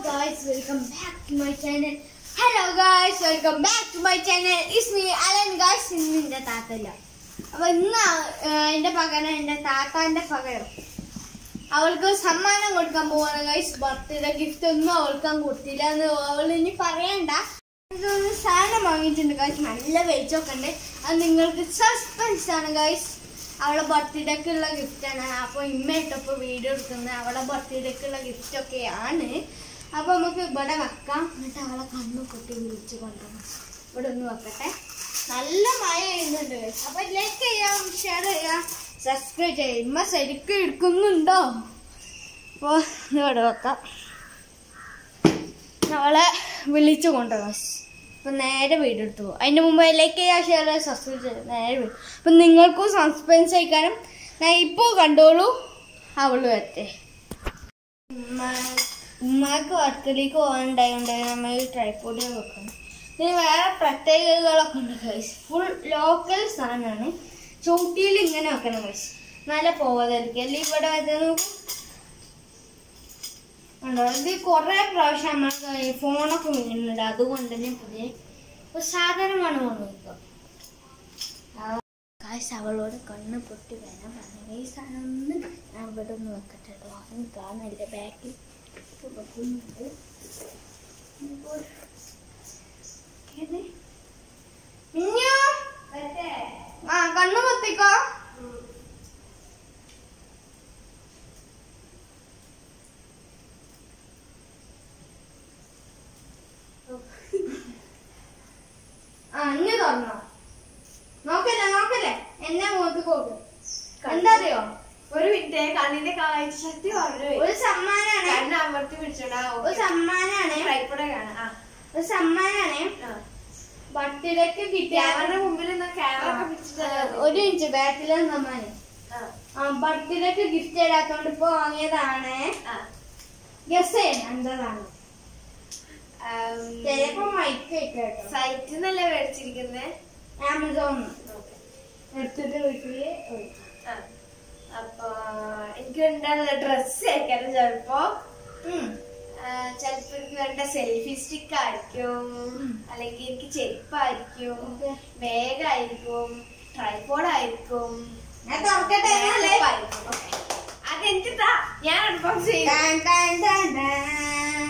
guys, welcome back to my channel. Hello guys, welcome back to my channel. It's me Alan guys. ഇന്ന് എന്റെ താത്തല്ല അപ്പൊ ഇന്ന് ആ, എന്റെ പകരം എന്റെ താത്താന്റെ പകരം അവൾക്ക് സമ്മാനം കൊടുക്കാൻ പോവാണ് ഗൈസ് ബർത്ത്ഡേ ഗിഫ്റ്റ് ഒന്നും അവൾക്കാൻ കൊടുത്തില്ല എന്ന് അവൾ ഇനി പറയണ്ട ഇതൊന്ന് സാധനം വാങ്ങിയിട്ടുണ്ട് ഗൈസ് നല്ല വെയിറ്റൊക്കെ ഉണ്ട് അത് നിങ്ങൾക്ക് സസ്പെൻസ് ആണ് ഗൈസ് അവളെ ബർത്ത്ഡേക്കുള്ള ഗിഫ്റ്റാണ് അപ്പോൾ ഇമ്മയിട്ടപ്പോൾ വീഡിയോ എടുക്കുന്നത് അവളെ ബർത്ത്ഡേക്കുള്ള ഗിഫ്റ്റ് ഒക്കെയാണ് അപ്പോൾ നമുക്ക് ഇവിടെ വെക്കാം എന്നിട്ട് അവളെ കണ്ണു കൊട്ടി വിളിച്ച് കൊണ്ടുവരണം ഇവിടെ ഒന്ന് വെക്കട്ടെ നല്ല മഴ ചെയ്യുന്നുണ്ട് അപ്പോൾ ലൈക്ക് ചെയ്യാം ഷെയർ ചെയ്യാം സബ്സ്ക്രൈബ് ചെയ്യാം ഇമ്മ ശരിക്കും എടുക്കുന്നുണ്ടോ അപ്പോൾ ഇവിടെ വെക്കാം അവളെ വിളിച്ചു കൊണ്ടുപോകാം അപ്പം നേരെ വീഡിയോ എടുത്തു പോകും അതിൻ്റെ മുമ്പ് ലൈക്ക് ചെയ്യുക ഷെയർ ചെയ്യുക സബ്സ്ക്രൈബ് ചെയ്യുക നേരെ വീഡിയോ അപ്പം നിങ്ങൾക്കും സസ്പെൻസ് അയക്കാനും ഞാൻ ഇപ്പോൾ കണ്ടോളൂ അവള് വരട്ടെ ഉമ്മ- ഉമ്മക്ക് വർക്കിലേക്ക് പോകാനുണ്ടായതുകൊണ്ട് നമ്മൾ ട്രൈപ്പോഡിൽ വെക്കണം ഇതിന് വേറെ പ്രത്യേകതകളൊക്കെ ഉണ്ട് ഗൈസ് ഫുൾ ലോക്കൽ സാധനമാണ് ചൂട്ടിയിൽ ഇങ്ങനെ വെക്കണം ഗൈസ് നല്ല പോകാതായിരിക്കും അല്ലെങ്കിൽ ഇവിടെ വെച്ചാൽ നോക്കും ഉണ്ടോ ഇത് കുറേ പ്രാവശ്യം നമ്മൾ ഫോണൊക്കെ വീഴുന്നുണ്ട് അതുകൊണ്ട് തന്നെ പുതിയ ഒരു സാധനമാണ് വന്നിരിക്കുക കാശ് അവളോട് കണ്ണ് പൊട്ടി വരാൻ പറഞ്ഞു ഈ സാധനം ഒന്ന് ഞാൻ ഇവിടെ ഒന്ന് വെക്കട്ടെ കേട്ടോ അവന് കാണാനില്ല ബാക്കിൽ വെക്കുന്നുണ്ട് ഇപ്പോൾ കേറി. മിന്നു? ആ കണ്ണ് പൊത്തിക്കോ ആ ഇനി തുറന്നോ നോക്കല്ലേ നോക്കല്ലേ എന്നെ മുഖത്ത് പോകും എന്താ അറിയോ ഒരു മിനിറ്റ് കണ്ണിന്റെ കാഴ്ച ശക്തി വളരെ ഒരു സമ്മാനാണ് കണ്ണ് അമർത്തി പിടിച്ചോണ്ടാവും ഒരു സമ്മാനാണ് ട്രൈപ്പോടെ കാണാം ആ ഒരു സമ്മാനാണ് ബർത്ത്ഡേക്ക് കിട്ടിയ ക്യാമറയുടെ മുമ്പിൽ നിന്ന് ക്യാമറ ഒക്കെ പിടിച്ചിട്ട് ഒരു ഇഞ്ച് ബാറ്റിലെ സമ്മാനം ആ, ആ ബർത്ത്ഡേക്ക് ഗിഫ്റ്റ് തരാത്തോണ്ട് ഇപ്പൊ വാങ്ങിയതാണ് ആ. ഗസ് ചെയ്യണം എന്താണ് ആം, ചിലപ്പോ മൈക്ക് കേട്ടോ സൈറ്റിൽ നിന്നല്ലേ മേടിച്ചിരിക്കുന്നേ ആമസോൺ എടുത്തിട്ട് വീട്ടില് ഒഴിക്കും. ആ. അപ്പൊ എനിക്ക് ഉണ്ടാകുന്ന ഡ്രസ് ആയിരിക്കും ചിലപ്പോ ഉം. ആ, ചിലപ്പോ എനിക്ക് വേണ്ട സെൽഫി സ്റ്റിക്ക് ആയിരിക്കും അല്ലെങ്കിൽ എനിക്ക് ചെരുപ്പായിരിക്കും Okay. ബാഗായിരിക്കും ട്രൈപോഡ് ആയിരിക്കും ഞാൻ തുറക്കട്ടെ എന്നാലേ? ചെരുപ്പായിരിക്കും. Okay. അതെനിക്ക് താ ഞാൻ അൺബോക്സ് ചെയ്യും ടാൻ, ടാൻ, ടാൻ, ടാൻ.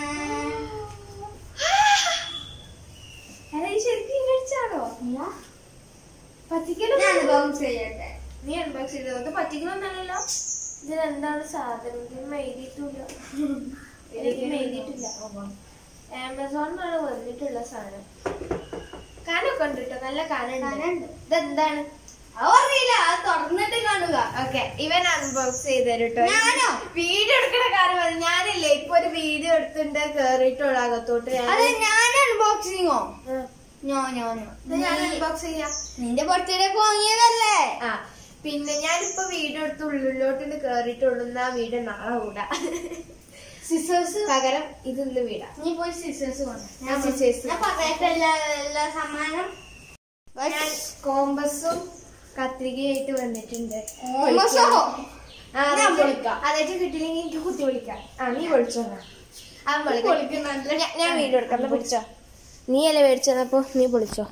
അല്ല ഈ ശരിക്കും കഴിച്ചാണോ ഇല്ല. പറ്റിക്കലോ ഞാൻ unbox ചെയ്യട്ടെ നീ അൺബോക്സ് ചെയ്തത് അത് പറ്റിക്കലൊന്നല്ലല്ലോ ഇതിലെന്താണ് സാധനം ഇതിന് എഴുതിയിട്ടില്ല ഇതിന് എഴുതിയിട്ടില്ല ആമസോണിലാണ് വന്നിട്ടുള്ള സാധനം കാനൊക്കെ ഉണ്ട് കേട്ടോ നല്ല കാനുണ്ട് കാനുണ്ട്. ഇതെന്താണ് അത് അറിയില്ല അത് തുറന്നിട്ട് കാണുക ഓക്കെ ഇവൻ അൺബോക്സ് ചെയ്ത് തരും കേട്ടോ ഞാനോ? വീഡിയോ എടുക്കണ കാര്യം മതി ഞാനില്ലേ ഇപ്പൊ ഒരു വീഡിയോ എടുത്തിട്ട് കേറിയിട്ടുള്ള അകത്തോട്ട് ഞാൻ അത് ഞാൻ അൺബോക്സിങ്ങോ ഉം. ഞോ ഞോ ഞോ ഇത് ഞാൻ അൺബോക്സ് ചെയ്യാം നിന്റെ ബർത്ത്ഡേക്ക് വാങ്ങിയതല്ലേ ആ പിന്നെ ഞാനിപ്പോ വീഡിയോ എടുത്ത് ഉള്ളിലോട്ട് കേറിയിട്ടുള്ളൂ എന്നാ വീഡിയോ നാളെ കൂടാ സിസേഴ്സ് പകരം ഇതൊന്ന് വിടാം നീ പോയി സിസേഴ്സ് കൊണ്ട് ഞാൻ scissors ഞാൻ പറയട്ടെ എല്ലാ എല്ലാ സമ്മാനം ഞാൻ കോമ്പസും കത്രികയായിട്ട് വന്നിട്ടുണ്ട് കോമ്പസോ? ആ, ഞാൻ അതായിട്ട് പൊളിക്കാം. അതായിട്ട് കിട്ടില്ലെങ്കിൽ എനിക്ക് കുത്തി വിളിക്കാം ആ നീ പൊളിച്ചോ ആ പൊളിക്കുന്നുണ്ട്. ഞാൻ വീഡിയോ എടുക്കാം എന്നാ പിടിച്ചോ നീ അല്ലേ മേടിച്ചപ്പോ നീ പൊളിച്ചോ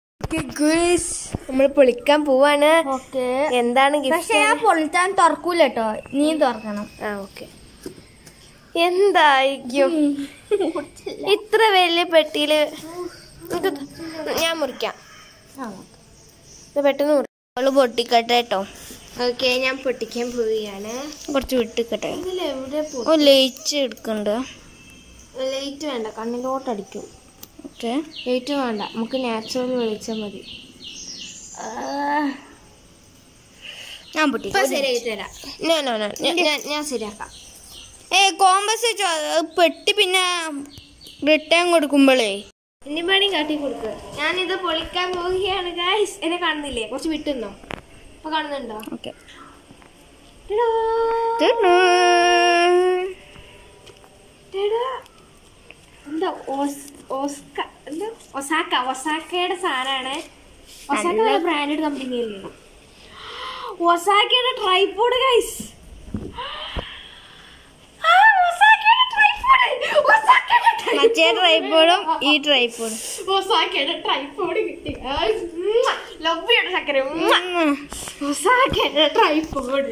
നമ്മൾ പൊളിക്കാൻ പോവാണ് ഓക്കെ എന്താണ് പക്ഷെ ഗിഫ്റ്റ് ഞാൻ പൊളിച്ചാൻ തുറക്കൂല കേട്ടോ നീ തുറക്കണം ആ ഓക്കെ എന്തായിരിക്കും ഇത്ര വലിയ പെട്ടിയില് ഇത് ഞാൻ മുറിക്കാം ഇത് പെട്ടെന്ന് മുറി അവള് പൊട്ടിക്കട്ടെ കേട്ടോ ഓക്കെ ഞാൻ പൊട്ടിക്കാൻ പോവുകയാണ് കുറച്ച് വിട്ടിക്കട്ടെ ഇതിലെവിടെ ഓ ലയിച്ച് എടുക്കണ്ട് ലൈറ്റ് വേണ്ട കണ്ണിലോട്ടടിക്കും ഓക്കെ ലൈറ്റ് വേണ്ട നമുക്ക് നാച്ചുറൽ വെളിച്ചം മതി ഞാൻ പൊട്ടി ഇപ്പൊ ശരിയായി തരാം നോ നോ നോ ഞാൻ ഞാൻ ശരിയാക്കാം ഏ കോമ്പസ് പെട്ടി പിന്നെ റിട്ടേൺ കൊടുക്കുമ്പോഴേ ഇനി പണി കാട്ടി കൊടുക്കുക ഞാനിത് പൊളിക്കാൻ പോവുകയാണ് ഗായ്സ് എന്നെ കാണുന്നില്ലേ കുറച്ച് വിട്ടുന്നോ ഇപ്പൊ കാണുന്നുണ്ടോ ഓക്കെ ടെടാ. ടെടാ. എന്താ ഓസ്- ഓസ്ക എന്താ ഒസാക്ക ഒസാക്കയുടെ സാധനമാണ് ഒസാക്ക ബ്രാൻഡഡ് കമ്പനി അല്ലേ ഒസാക്കയുടെ ട്രൈപോഡ് ഗൈസ് ഒസാക്കയുടെ ട്രൈപോഡ് ഒസാക്കയുടെ മറ്റേ ട്രൈപ്പോഡും ഈ ട്രൈപ്പോഡും ഒസാക്കയുടെ ട്രൈപ്പോഡ് കിട്ടി ലവ്യുടെ ചക്കര ഒസാക്കയുടെ ട്രൈപ്പോഡ്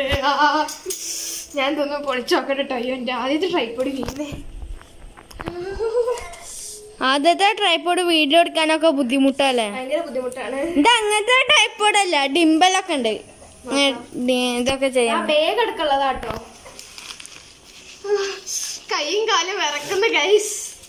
ഞാൻ തോന്നുന്നു പൊളിച്ചോക്കട്ടെ കേട്ടോ അയ്യോ എൻ്റെ ആദ്യത്തെ ട്രൈപ്പോഡ് വീണേ ആദ്യത്തെ ട്രൈപ്പോഡ് വീഡിയോ എടുക്കാനൊക്കെ ബുദ്ധിമുട്ടല്ലേ ഭയങ്കര ബുദ്ധിമുട്ടാണ് ഇത് അങ്ങനത്തെ ട്രൈപ്പോഡ് അല്ല ഡിംബലൊക്കെ ഉണ്ട് ഇങ്ങനെ ഡി- ഇതൊക്കെ ആ ചെയ്യാം ബേഗ് എടുക്കുള്ളതാട്ടോ കൈയും കാലും വിറക്കുന്ന ഗൈസ്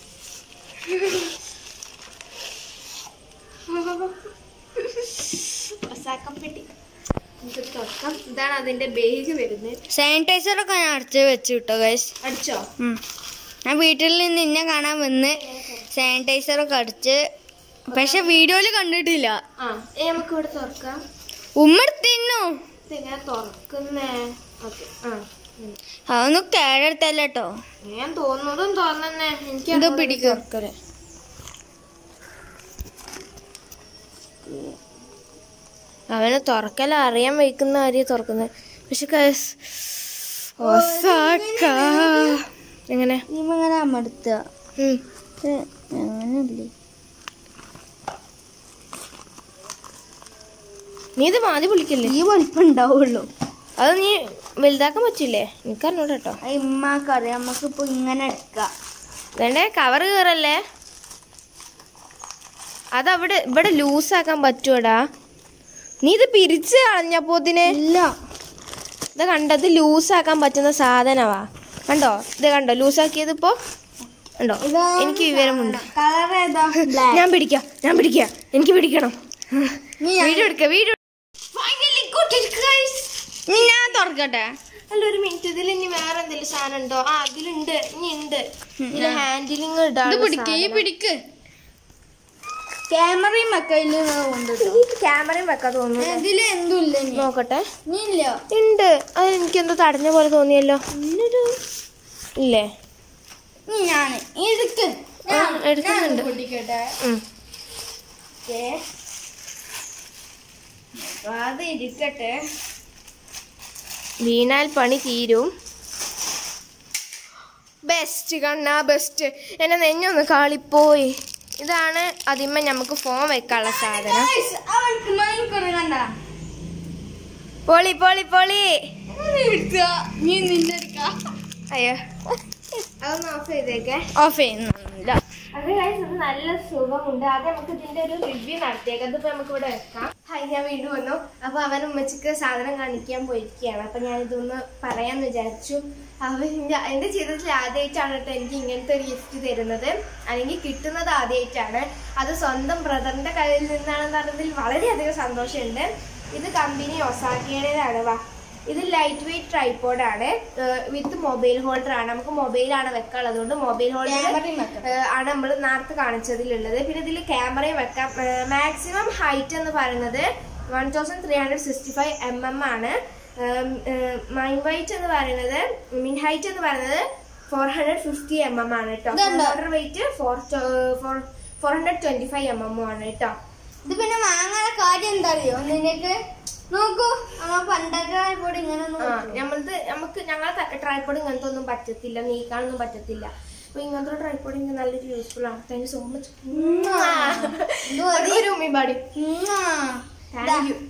ഒസാക്കപ്പെട്ടി നമുക്ക് തുറക്കാം ഇതാണ് അതിന്റെ ബേഗ് വരുന്നത് സാനിറ്റൈസർ ഒക്കെ ഞാൻ അടച്ച് വെച്ച് വിട്ടോ ഗൈസ് അടിച്ചോ ഞാൻ വീട്ടിൽ നിന്ന് നിന്നെ കാണാൻ വന്ന് സാനിറ്റൈസർ ഒക്കെ അടിച്ച് പക്ഷെ വീഡിയോയിൽ കണ്ടിട്ടില്ല ആ ഏ നമുക്ക് ഇവിടെ തുറക്കാം ഉമ്മ എടുത്തിന്നു ഇതെങ്ങനെ തുറക്കുന്നേ ഓക്കെ ആ ഉം. അതൊന്നും കേടെടുത്തല്ല കേട്ടോ ഞാൻ തോന്നുന്നതും തോന്നുന്നേ എനിക്ക് ഇത് അങ്ങോട്ട് പിടിക്ക്. തുറക്കല്. അവന് തുറക്കല അറിയാൻ വയ്ക്കുന്ന കാര്യം തുറക്കുന്നത് പക്ഷെ guys, ഒസാക്ക എങ്ങനെ ഇങ്ങനെ അമർത്തുക ഉം. അങ്ങനെയല്ലേ നീ ഇത് മാതി വിളിക്കില്ലേ ഈ വലിപ്പം ഉണ്ടാവുള്ളൂ അത് നീ വലുതാക്കാൻ പറ്റില്ലേ എനിക്കറിഞ്ഞൂടെ കേട്ടോ അത് ഇമ്മക്കറിയാം നമുക്കിപ്പോ ഇങ്ങനെ എടുക്കാം വേണ്ടേ കവർ കയറല്ലേ അതവിടെ ഇവിടെ ലൂസാക്കാൻ പറ്റുവടാ നീ ഇത് പിരിച്ച് കളഞ്ഞപ്പോതിന് ഇല്ല ഇത് കണ്ടത് ലൂസാക്കാൻ പറ്റുന്ന സാധനവാ കണ്ടോ ഇത് കണ്ടോ ലൂസാക്കിയത് ഇപ്പോ കണ്ടോ എനിക്ക് വിവരമുണ്ട് കളർ ഏതാ ഞാൻ പിടിക്കാം ഞാൻ പിടിക്കാം എനിക്ക് പിടിക്കണം നീ വീഡിയോ എടുക്ക വീഡിയോ നീ ഞാൻ തുറക്കട്ടെ അല്ല ഒരു മിനിറ്റ് ഇതിൽ ഇനി വേറെ എന്തെങ്കിലും സാധനം ഉണ്ടോ ആ ഇതിലുണ്ട് ഇനി ഉണ്ട് ഇതില് ഹാൻഡിലിങ് ഇത് പിടിക്ക് ഈ പിടിക്ക് ക്യാമറയും മക്കയില് കൊണ്ടിട്ടു ക്യാമറയും വെക്കാൻ തോന്നുന്നു ഇതില് എന്തും ഇല്ല ഇനി. നോക്കട്ടെ നീ ഇല്ല ഉണ്ട് അത് എനിക്കെന്തോ തടഞ്ഞ പോലെ തോന്നിയല്ലോ ഇല്ലേ നീ ഞാന് എടുക്ക് ആ, എടുക്കുന്നുണ്ട്. പൊട്ടിക്കട്ടെ ഉം. ഓക്കേ. അപ്പൊ അത് ഇരിക്കട്ടെ വീണാൽ പണി തീരും ബെസ്റ്റ് കണ്ണാ ബെസ്റ്റ് എന്നെ നെഞ്ഞൊന്ന് കാളിപ്പോയി ഇതാണ് അതിന്മേ നമുക്ക് ഫോൺ വെക്കാനുള്ള സാധനം Guys, അവൾക്ക് മണിക്കൂർ കണ്ട പൊളി പൊളി പൊളി നീ നിന്റെ എടുക്ക അയ്യോ അതൊന്ന് ഓഫ് ചെയ്തേക്കേ ഓഫ് ചെയ്യുന്നില്ല അത് guys, ഇത് നല്ല സുഖമുണ്ട് അത് നമുക്ക് ഇതിന്റെ ഒരു റിവ്യൂ നടത്തിയേക്കാം അതിപ്പോ നമുക്ക് ഇവിടെ വെക്കാം ഹായ് ഞാൻ വീണ്ടും വന്നു അപ്പൊ അവൻ ഉമ്മച്ചിക്ക് സാധനം കാണിക്കാൻ പോയിരിക്കുകയാണ് അപ്പൊ ഞാൻ ഇതൊന്ന് പറയാന്ന് വിചാരിച്ചു അവൻ എന്റെ എന്റെ ജീവിതത്തിൽ ആദ്യമായിട്ടാണ് കേട്ടോ എനിക്ക് ഇങ്ങനത്തെ ഒരു ഗിഫ്റ്റ് തരുന്നത് അല്ലെങ്കിൽ കിട്ടുന്നത് ആദ്യമായിട്ടാണ് അത് സ്വന്തം ബ്രദറിന്റെ കയ്യിൽ നിന്നാണെന്ന് പറഞ്ഞതിൽ വളരെയധികം സന്തോഷമുണ്ട് ഇത് കമ്പനി ഒസാക്കിയുടേതാണ് വാ ഇത് ലൈറ്റ് വെയിറ്റ് ട്രൈപ്പോഡ് ആണ് വിത്ത് മൊബൈൽ ഹോൾഡർ ആണ് നമുക്ക് മൊബൈലാണ് വെക്കാനുള്ളത് അതുകൊണ്ട് മൊബൈൽ ഹോൾഡർ ക്യാമറയും വെക്കാം. ആണ് നമ്മൾ നേരത്തെ കാണിച്ചതിലുള്ളത് പിന്നെ ഇതിൽ ക്യാമറയും വെക്കാം മാക്സിമം ഹൈറ്റ് എന്ന് പറയുന്നത് one thousand three hundred sixty five M M ആണ് മൈൻ വൈറ്റ് എന്ന് പറയുന്നത് മിൻ ഹൈറ്റ് എന്ന് പറയുന്നത് four hundred fifty M M ആണ് കേട്ടോ ഇതുണ്ടോ? Holder weight four four four hundred twenty five M M ആണ് കേട്ടോ ഇത് പിന്നെ വാങ്ങാനുള്ള കാര്യം എന്താ അറിയോ നിനക്ക് നോക്കൂ നമ്മ പണ്ടത്തെ കൂടെ ഇങ്ങനെ ഒന്നും ആ പറ്റൂല. നമ്മളത് നമുക്ക് ഞങ്ങളെ ട്രൈപ്പോഡ് ഇങ്ങനത്തെ ഒന്നും പറ്റത്തില്ല നീക്കാനൊന്നും പറ്റത്തില്ല അപ്പൊ ഇങ്ങനത്തെ ട്രൈപ്പോഡ് എനിക്ക് നല്ലൊരു യൂസ്ഫുൾ ആണ് താങ്ക് യു സോ മച്ച് ഇത് മതി. ഒരു ഉമ്മിപ്പാടി ഉമ്മാ. താങ്ക് യു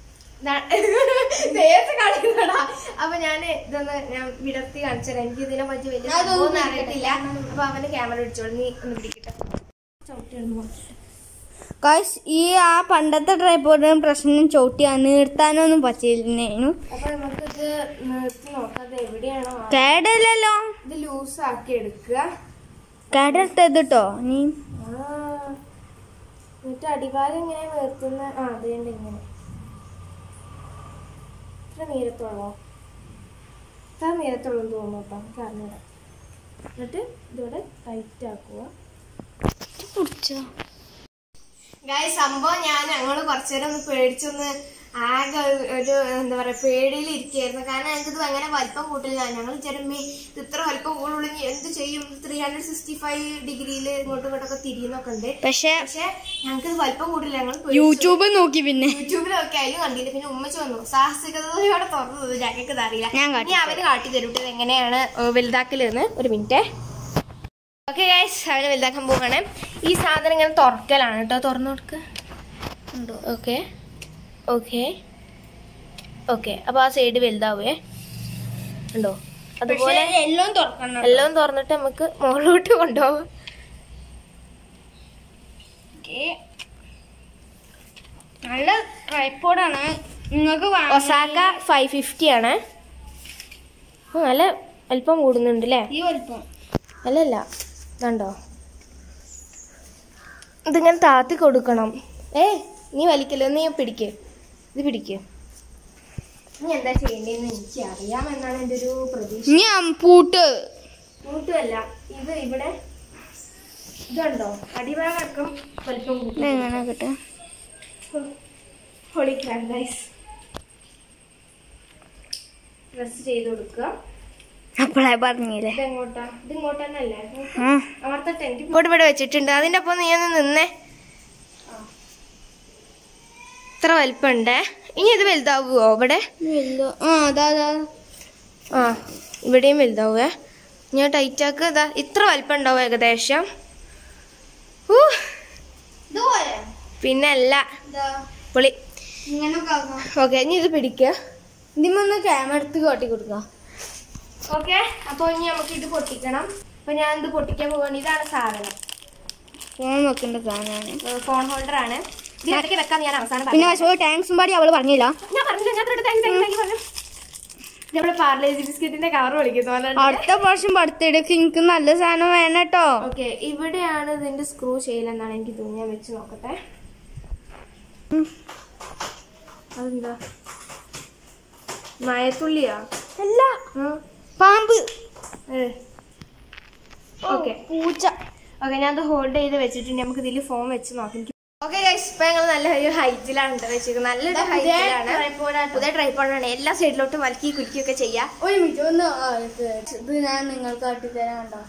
നേരത്തെ കളിക്കുന്നടാ അപ്പൊ ഞാൻ ഇതൊന്ന് ഞാൻ വിടർത്തി കാണിച്ചുതരാം എനിക്ക് ഇതിനെ പറ്റി വലിയ അതൊന്നും സംഭവമൊന്നും ഇരിക്കട്ടെ. അറിയത്തില്ല അപ്പൊ അവന് ക്യാമറ പിടിച്ചോളൂ നീ ഒന്ന് പിടിക്കട്ടെ ചവിട്ടിയൊന്ന് മാറ്റില്ല. Guys, ഈ ആ പണ്ടത്തെ ട്രൈപ്പോഡിന് പ്രശ്നം ചവിട്ടി നിർത്താനൊന്നും പറ്റിയിരുന്നേനു അപ്പൊ നമുക്കിത് നിർത്തി നോക്കാം അത് എവിടെയാണോ ആ- കേടല്ലല്ലോ ഇത് ലൂസ് ആക്കി എടുക്കുക കേടെടുത്തത് കേട്ടോ നീ ആ. എന്നിട്ട് അടിഭാഗം ഇങ്ങനെ നിർത്തുന്ന ആ അതുകൊണ്ട് ഇങ്ങനെ ഇത്ര നീരത്തുള്ളോ ഇത്ര നീരത്തുള്ളൂ തോന്നുന്നു കേട്ടോ എനിക്ക് അറിഞ്ഞൂടാ എന്നിട്ട് ഇതിവിടെ ടൈറ്റ് ആക്കുക പിടിച്ചോ ഗായ് സംഭവം ഞാൻ ഞങ്ങൾ കുറച്ചു നേരം ഒന്ന് പേടിച്ചൊന്ന് ആകെ ഒരു- ഒരു എന്താ പറയാ പേടിയിൽ ഇരിക്കുകയായിരുന്നു കാരണം ഞങ്ങൾക്ക് അങ്ങനെ വലിപ്പം കൂട്ടില്ല ഞങ്ങൾ ചെറുമ്മി ഇത് ഇത്ര വലിപ്പം കൂടുള്ളൂ ഇനി എന്ത് ചെയ്യും ത്രീ ഹൺഡ്രഡ് സിക്സ്റ്റി ഫൈവ് ഡിഗ്രിയിൽ ഇങ്ങോട്ടും ഇങ്ങോട്ടൊക്കെ തിരിയുന്നൊക്കെ ഉണ്ട് പക്ഷെ പക്ഷെ ഞങ്ങൾക്ക് വലിപ്പം കൂട്ടില്ല ഞങ്ങൾ പേടിച്ചു. യൂട്യൂബ് നോക്കി പിന്നെ യൂട്യൂബിലൊക്കെ അതിലും കണ്ടില്ല പിന്നെ ഉമ്മച്ച് വന്നു സാഹസികതയോടെ തുറന്നത് ഞങ്ങൾക്ക് ഇത് അറിയില്ല ഞാൻ കാട്ടി ഇനി അവര് കാട്ടി തരും ഇത് എങ്ങനെയാണ് വലുതാക്കലെന്ന് ഒരു മിനിറ്റ് ഓക്കെ ഗൈസ് അവനെ വലുതാക്കാൻ പോവാണ് ഈ സാധനം ഇങ്ങനെ തുറക്കലാണ് കേട്ടോ തുറന്നു കൊടുക്ക് ഓക്കെ ഓക്കെ ഓക്കെ അപ്പൊ ആ സൈഡ് വലുതാവേ ഉണ്ടോ അതുപോലെ എല്ലാം തുറക്കണം എല്ലാം തുറന്നിട്ട് നമുക്ക് മുകളിലോട്ട് കൊണ്ടുപോകാം നല്ല ട്രൈപ്പോഡാണ് നിങ്ങൾക്ക് ഒസാക്ക ഫൈവ് ഫിഫ്റ്റി ആണ് ഓ, നല്ല അല്പം കൂടുന്നുണ്ട് അല്ലേ ഈ വലിപ്പം അല്ലല്ല ഇതുണ്ടോ ഇതിങ്ങനെ താത്തി കൊടുക്കണം ഏ നീ വലിക്കല്ലോ നീ പിടിക്ക് ഇത് പിടിക്ക് നീ എന്താ ചെയ്യേണ്ടതെന്ന് എനിക്ക് അറിയാമെന്നാണ് എൻ്റെ ഒരു പ്രതീക്ഷ ഞാൻ പൂട്ട് കൂട്ടുമല്ല ഇത് ഇവിടെ ഇതുണ്ടോ അടിഭാഗം വലിപ്പം കൂട്ടി എങ്ങനെ കിട്ടും ഹോളി ഗൈസ് പ്രസ് ചെയ്ത് കൊടുക്കുക അപ്പോഴേ പറഞ്ഞില്ലേ ഇത് എങ്ങോട്ടാ ഇത് ഇങ്ങോട്ട് തന്നെ അല്ലേ ഉം. അവിടുത്തെ ടെന്റ് ഇങ്ങോട്ട് ഇവിടെ വെച്ചിട്ടുണ്ട് അതിന്റെ ഒപ്പം നീ ഒന്ന് നിന്നേ ഇത്ര വലിപ്പമുണ്ടേ ഇനി ഇത് വലുതാവുമോ ഇവിടെ വലുത്. ആ അതാ അതാ ആ ഇവിടെയും വലുതാവുവേ ഞാൻ ടൈറ്റാക്ക് ഇതാ ഇത്ര വലിപ്പം ഉണ്ടാവും ഏകദേശം ഊ, ഇതുപോലെ പിന്നെ അല്ല ഇതാ പൊളി ഇങ്ങനെ കാണാം ഓക്കെ ഇനി ഇത് പിടിക്കുക ഇതിമൊന്ന് ക്യാമറ എടുത്ത് കാട്ടി കൊടുക്കാം ഓക്കെ അപ്പോൾ ഇനി നമുക്ക് ഇത് പൊട്ടിക്കണം അപ്പൊ ഞാൻ ഇത് പൊട്ടിക്കാൻ പോവാണ് ഇതാണ് സാധനം ഫോൺ വെക്കേണ്ട സാധനമാണ് ഫോൺ ഹോൾഡർ ആണ് ഇത് ഇടയ്ക്ക് വെക്കാൻ ഞാൻ അവസാനം പിന്നെ പറഞ്ഞു പക്ഷേ താങ്ക്സും പാടി അവള് പറഞ്ഞില്ല ഞാൻ പറഞ്ഞില്ല ഞാൻ തൊട്ട് താങ്ക് താങ്ക് താങ്ക് പറഞ്ഞു നമ്മുടെ പാർലേജി ബിസ്ക്കറ്റിന്റെ കവർ വിളിക്കുന്നു അടുത്ത പ്രാവശ്യം ബർത്ത്ഡേക്ക് എനിക്ക് നല്ല സാധനം വേണം കേട്ടോ ഓക്കെ ഇവിടെയാണ് ഇതിന്റെ സ്ക്രൂ ചെയ്യലെന്നാണ് എനിക്ക് തോന്നി ഞാൻ വെച്ച് നോക്കട്ടെ അതെന്താ മയത്തുള്ളിയാ അല്ല പാമ്പ് ഓക്കെ പൂച്ച ഓക്കെ ഞാൻ അത് ഹോൾഡ് ചെയ്ത് വെച്ചിട്ടുണ്ട് നമുക്ക് ഇതിൽ ഫോം വെച്ച് നോക്കാം ഓക്കെ ഇപ്പൊ ഞങ്ങൾ നല്ല ഒരു ഹൈറ്റിലാണ് കേട്ടോ വെച്ചിരിക്കുന്നത് നല്ലൊരു ഹൈറ്റിലാണ് പുതിയ ട്രൈപ്പോഡാണ് എല്ലാ സൈഡിലോട്ടും വലക്കി കുലുക്കിയൊക്കെ ചെയ്യാം ഒരു മിനിറ്റ് ഒന്ന് ആ, ഇത് ഇത് ഞാൻ നിങ്ങൾക്ക് കാട്ടിത്തരാൻ കണ്ടോ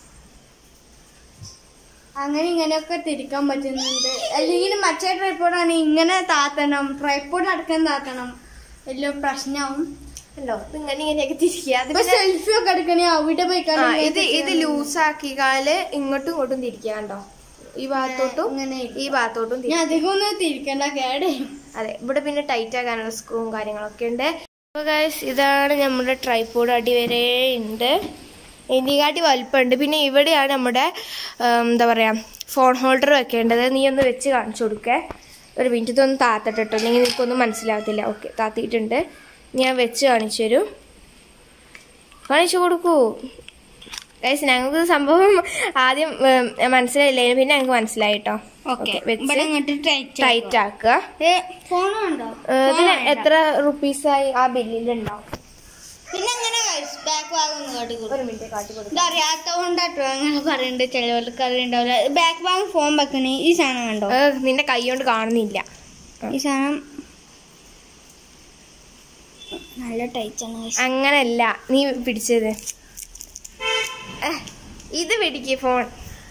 അങ്ങനെ ഇങ്ങനെയൊക്കെ തിരിക്കാൻ പറ്റുന്നുണ്ട് അല്ലെങ്കിൽ മറ്റേ ട്രൈപ്പോഡാണ് ഇങ്ങനെ താത്തണം ട്രൈപ്പോഡ് അടക്കം താത്തണം വലിയ പ്രശ്നമാവും അല്ലോ ഇത് ഇങ്ങനെ ഇങ്ങനെയൊക്കെ തിരിക്കുക അത് ഇപ്പൊ പിന്നെ- സെൽഫി ഒക്കെ എടുക്കണേ അവിടെ പോയി ആ, ഇത് ഇത് ലൂസാക്കി കാല് ഇങ്ങോട്ടും ഇങ്ങോട്ടും തിരിക്കുക കണ്ടോ ഈ ഭാഗത്തോട്ടും ഇങ്ങനെ ഈ ഭാഗത്തോട്ടും തിരിക്കുക ഞാൻ അധികം ഒന്നും തിരിക്കണ്ട കേടേ അതെ ഇവിടെ പിന്നെ ടൈറ്റ് ആക്കാനുള്ള സ്ക്രൂവും കാര്യങ്ങളൊക്കെ ഉണ്ട് അപ്പോൾ ഗൈസ് ഇതാണ് നമ്മുടെ ട്രൈപ്പോഡ് അടി വരെ ഉണ്ട് ഇതിനെക്കാട്ടി വലിപ്പമുണ്ട് പിന്നെ ഇവിടെയാണ് നമ്മുടെ ഉം, എന്താ പറയുക ഫോൺ ഹോൾഡർ വെക്കേണ്ടത് നീ ഒന്ന് വെച്ച് കാണിച്ചു കൊടുക്കേ ഒരു മിനിറ്റ് ഇതൊന്ന് താത്തട്ടെ കേട്ടോ അല്ലെങ്കിൽ നിനക്കൊന്നും മനസ്സിലാവത്തില്ല ഓക്കെ താത്തിയിട്ടുണ്ട് ഞാൻ വെച്ച് കാണിച്ചു തരൂ കാണിച്ചു കൊടുക്കൂ ഗൈസ് ഞങ്ങൾക്ക് സംഭവം ആദ്യം ഉം, മനസ്സിലായില്ല പിന്നെ ഞങ്ങൾക്ക് മനസ്സിലായി കേട്ടോ ഓക്കെ Okay, വെച്ച് ഇവിടെ ഇങ്ങോട്ട് ടൈറ്റ് ടൈറ്റ് ആക്കുക ഫോൺ ഉണ്ടോ ഏഹ് ഇതിന് എത്ര റുപ്പീസായി ആ ബില്ലിലുണ്ടാവും പിന്നെ എങ്ങനെ ബാക്ക് ഭാഗം ഒന്ന് കാട്ടി കൊടുക്കും ഒരു മിനിറ്റ് കാട്ടി കൊടുക്കും ഇത് അറിയാത്തോണ്ടാട്ടോ അങ്ങനെ പറയുന്നുണ്ട് ചിലവർക്ക് അറിയണ്ടാവില്ല ബാക്ക് ഭാഗം ഫോൺ വെക്കണേ ഈ സാധനം കണ്ടോ ഏഹ് നിന്റെ കൈ കൊണ്ട് കാണുന്നില്ല ഈ സാധനം നല്ല ടൈറ്റ് ആണ് guys. അങ്ങനല്ല നീ പിടിച്ചത് ഏഹ്, ഇത് പിടിക്ക് ഫോൺ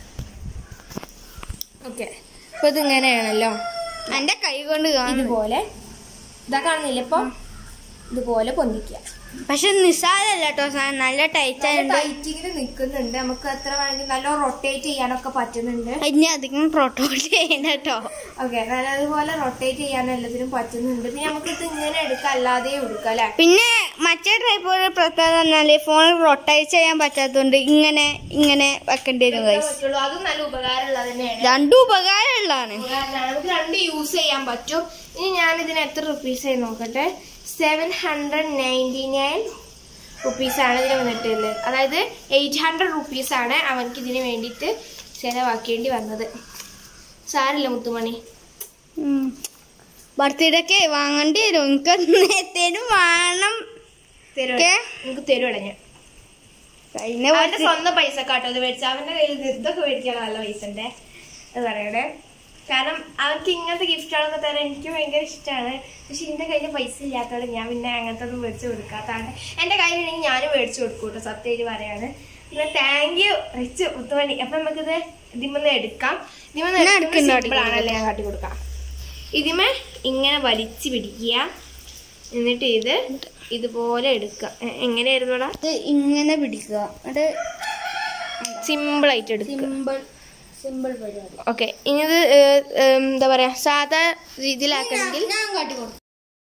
ഓക്കെ അപ്പൊ ഇത് ഇങ്ങനെയാണല്ലോ എന്റെ കൈ കൊണ്ട് കാണും ഇതുപോലെ ഇതാ കാണുന്നില്ല ഇപ്പൊ ഇതുപോലെ പൊന്തിക്കുക പക്ഷെ നിസ്സാരല്ല കേട്ടോ സാധനം നല്ല ടൈറ്റ് ആയിട്ട് ടൈറ്റിങ്ങിൽ നിൽക്കുന്നുണ്ട് നമുക്ക് എത്ര വേണമെങ്കിൽ നല്ല റൊട്ടേറ്റ് ചെയ്യാനൊക്കെ പറ്റുന്നുണ്ട് ഇനി അധികം പ്രോട്ടോൾ ചെയ്യണ്ട കേട്ടോ ഓക്കെ നല്ലതുപോലെ റൊട്ടേറ്റ് ചെയ്യാൻ എല്ലാത്തിനും പറ്റുന്നുണ്ട് പിന്നെ നമുക്ക് ഇത് ഇങ്ങനെ എടുക്കാം അല്ലാതെയും എടുക്കാം അല്ലെ പിന്നെ മറ്റേ ടൈപ്പ് പ്രത്യേകത പറഞ്ഞാല് ഫോൺ റൊട്ടേറ്റ് ചെയ്യാൻ പറ്റാത്തതുകൊണ്ട് ഇങ്ങനെ ഇങ്ങനെ വെക്കേണ്ടി വരും guys. പറ്റുള്ളൂ അതും നല്ല ഉപകാരമുള്ളത് തന്നെയാണ് രണ്ടും ഉപകാരമുള്ളതാണ് ഉപകാരമാണ്. നമുക്ക് രണ്ട് യൂസ് ചെയ്യാൻ പറ്റും ഇനി ഞാൻ ഇതിന് എത്ര റുപ്പീസ് ആയി നോക്കട്ടെ സെവൻ ഹൺഡ്രഡ് നയൻറ്റി നയൻ റുപ്പീസാണ് ഇതിന് വന്നിട്ടുള്ളത് അതായത് എയ്റ്റ് ഹൺഡ്രഡ് റുപ്പീസാണ് അവൻക്ക് ഇതിന് വേണ്ടിയിട്ട് ചിലവാക്കേണ്ടി വന്നത് സാരില്ല മുത്തുമണി ബർത്ത്ഡേക്ക് വാങ്ങേണ്ടി വരും എനിക്ക് നേരത്തേനും വേണം തരുവ ഓക്കേ. നമുക്ക് തരുവട ഞാൻ കഴിഞ്ഞ അവന്റെ സ്വന്തം പൈസ കാട്ടോ ഇത് മേടിച്ച അവന്റെ കയ്യിൽ ഇത് ഇതൊക്കെ മേടിക്കാൻ നല്ല പൈസ ഉണ്ട് അത് പറയണേ കാരണം അവർക്ക് ഇങ്ങനത്തെ ഗിഫ്റ്റുകളൊക്കെ തരാൻ എനിക്ക് ഭയങ്കര ഇഷ്ടമാണ് പക്ഷെ എന്റെ കയ്യിൽ പൈസ ഇല്ലാത്തതുകൊണ്ട് ഞാൻ പിന്നെ അങ്ങനത്തെ ഒന്നും മേടിച്ച് കൊടുക്കാത്തതാണ് എന്റെ കയ്യിലുണ്ടെങ്കിൽ ഞാനും മേടിച്ച് കൊടുക്കും കേട്ടോ സത്യമായിട്ട് പറയാണ് പിന്നെ താങ്ക് യു റിച്ച് മുത്തുമണി അപ്പൊ നമുക്കിത് ഇതിമെന്ന് എടുക്കാം ഇതിമെന്ന് ഞാൻ എടുക്കുന്നത് എടുക്കുന്നുണ്ട് simple ആണല്ലേ ഞാൻ കാട്ടി കൊടുക്കാം ഇതിമേ ഇങ്ങനെ വലിച്ച് പിടിക്കുക എന്നിട്ട് ഇത് ഇതുപോലെ എടുക്കുക എ- എങ്ങനെയായിരുന്നോടാ ഇത് ഇങ്ങനെ പിടിക്കുക അത് സിമ്പിൾ ആയിട്ട് എടുക്കുക സിമ്പിൾ സിമ്പിൾ പരിപാടി ഓക്കെ ഇനി ഇത് ഏഹ്, ഏഹ്, എന്താ പറയാ സാധാ രീതിയിലാക്കണമെങ്കിൽ ഞാൻ കാട്ടി കൊടുത്തു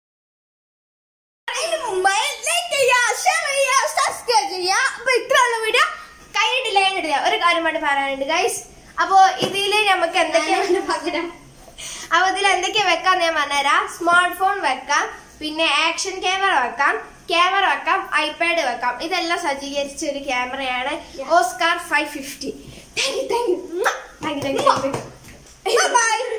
അതിന് മുമ്പ് ലൈക്ക് ചെയ്യുക ഷെയർ ചെയ്യുക സബ്സ്ക്രൈബ് ചെയ്യുക അപ്പൊ ഇത്രയുള്ള വീഡിയോ കഴിഞ്ഞിട്ടില്ല കഴിഞ്ഞിട്ടില്ല ഒരു കാര്യം വേണ്ടി പറയാനുണ്ട് ഗൈസ് അപ്പോ ഇതില് നമുക്ക് എന്തൊക്കെയാണ് പകരം അപ്പൊ ഇതിൽ എന്തൊക്കെ വെക്കാന്ന് ഞാൻ പറഞ്ഞുതരാം സ്മാർട്ട് ഫോൺ വെക്കാം പിന്നെ ആക്ഷൻ ക്യാമറ വെക്കാം ക്യാമറ വെക്കാം ഐപാഡ് വെക്കാം ഇതെല്ലാം സജ്ജീകരിച്ച ഒരു ക്യാമറയാണ് Oscar five fifty thank you thank you thank you thank you by